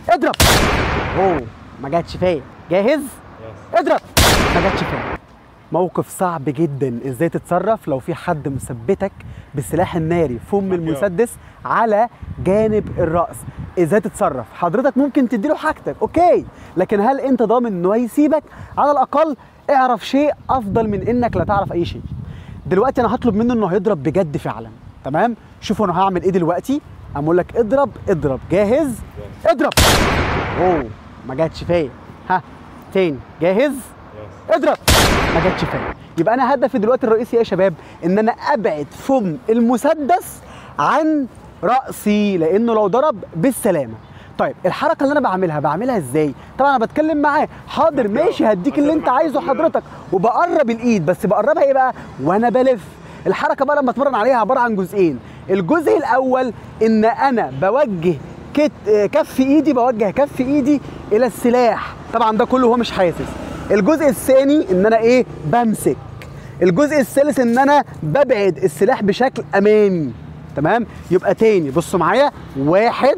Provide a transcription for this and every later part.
اضرب اوه ما جاتش فيا جاهز اضرب ما جاتش فيا موقف صعب جدا ازاي تتصرف لو في حد مثبتك بالسلاح الناري فم المسدس على جانب الراس ازاي تتصرف حضرتك ممكن تديله حاجتك اوكي لكن هل انت ضامن انه هيسيبك على الاقل اعرف شيء افضل من انك لا تعرف اي شيء دلوقتي انا هطلب منه انه هيضرب بجد فعلا تمام شوفوا انا هعمل ايه دلوقتي اقول لك اضرب اضرب جاهز اضرب اوه ما جاتش فيا ها تاني جاهز اضرب ما جاتش فيا يبقى انا هدفي دلوقتي الرئيسي يا شباب ان انا ابعد فم المسدس عن راسي لانه لو ضرب بالسلامه طيب الحركه اللي انا بعملها بعملها ازاي طبعا انا بتكلم معاه حاضر ماشي هديك اللي انت عايزه حضرتك وبقرب الايد بس بقربها ايه بقى وانا بلف الحركه بقى لما اتمرن عليها عباره عن جزئين الجزء الاول ان انا بوجه كت كف ايدي بوجه كف ايدي الى السلاح طبعا ده كله هو مش حاسس الجزء الثاني ان انا ايه بمسك الجزء الثالث ان انا ببعد السلاح بشكل امامي تمام يبقى تاني بصوا معايا واحد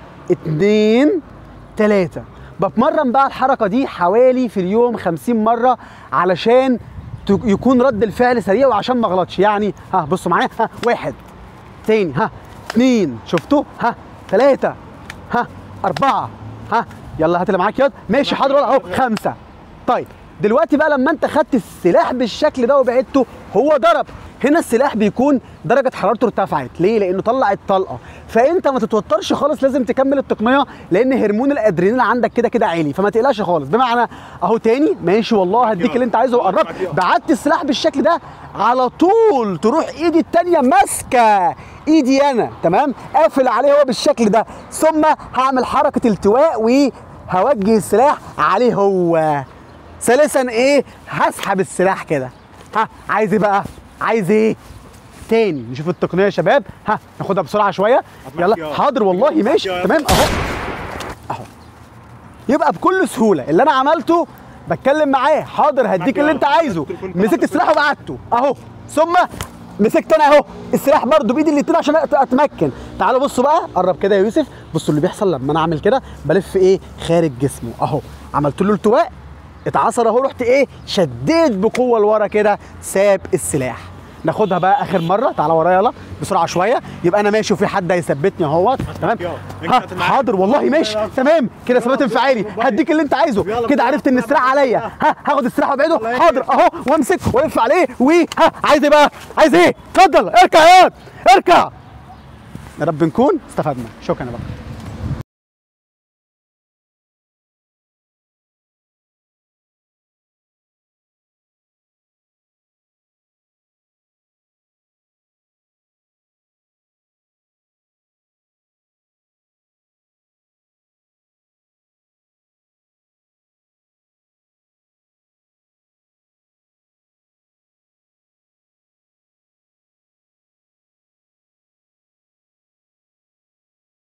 اتنين تلاتة بتمرن بقى الحركة دي حوالي في اليوم خمسين مرة علشان ت- يكون رد الفعل سريع وعشان ما اغلطش يعني ها بصوا معايا ها واحد تاني ها اتنين شفتوا ها تلاتة ها أربعة ها يلا هات اللي معاك ياض ماشي حاضر ولا اهو خمسة طيب دلوقتي بقى لما انت خدت السلاح بالشكل ده وبعدته هو ضرب هنا السلاح بيكون درجة حرارته ارتفعت ليه؟ لأنه طلع الطلقة فأنت ما تتوترش خالص لازم تكمل التقنية لأن هرمون الأدرينالين عندك كده كده عالي فما تقلقش خالص بمعنى أهو تاني ماشي والله هديك اللي أنت عايزه وقربت بعدت السلاح بالشكل ده على طول تروح إيدي التانية ماسكة إيدي أنا تمام؟ قافل عليه هو بالشكل ده ثم هعمل حركة التواء وهوجه السلاح عليه هو ثالثا ايه هسحب السلاح كده ها عايز ايه بقى عايز ايه تاني نشوف التقنيه يا شباب ها ناخدها بسرعه شويه يلا حاضر والله ماشي تمام اهو اهو يبقى بكل سهوله اللي انا عملته بتكلم معاه حاضر هديك اللي انت عايزه مسكت السلاح وبعته اهو ثم مسكت انا اهو السلاح برضه بايدي الاتنين عشان أت- اتمكن تعالوا بصوا بقى قرب كده يا يوسف بصوا اللي بيحصل لما انا اعمل كده بلف ايه خارج جسمه اهو عملت له التواء اتعصر اهو رحت ايه شديت بقوه لورا كده ساب السلاح ناخدها بقى اخر مره تعالى ورايا يلا بسرعه شويه يبقى انا ماشي وفي حد هيثبتني اهوت تمام ها حاضر والله ماشي تمام كده ثبات انفعالي هديك اللي انت عايزه كده عرفت ان السلاح عليا ها هاخد السلاح وابعده حاضر اهو وامسك والف عليه وها عايز ايه بقى عايز ايه اتفضل اركع يا واد اركع يا رب نكون استفدنا شكرا يا بقى